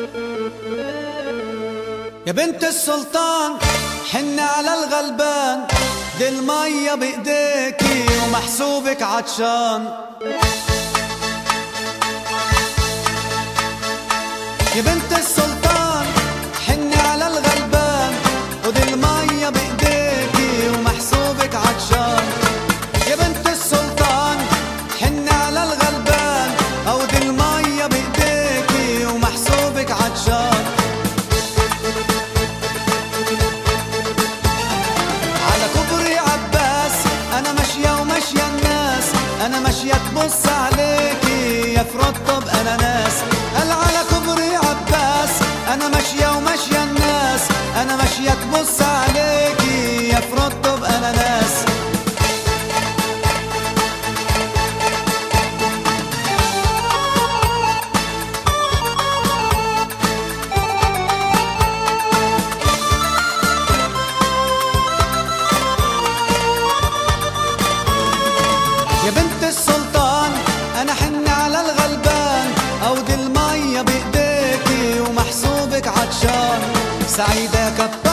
يا بنت السلطان حن على الغلبان دي المية بايديكي ومحسوبك عطشان يا بنت السلطان حن على الغلبان ودي المية بايديكي ومحسوبك عطشان يا بنت السلطان حن على الغلبان او دي المية بايديكي ومحسوبك عطشان على كوبري عباس انا ماشية وماشية الناس انا ماشية تبص عليكي يا فرطب انا ناس قال على كوبري عباس انا ماشية وماشية الناس انا ماشية تبص عليكي يا فرطب انا ناس يا بنت السلطان انا حن على الغلبان او دي المية بايديكي ومحسوبك عطشان سعيدة يا كبار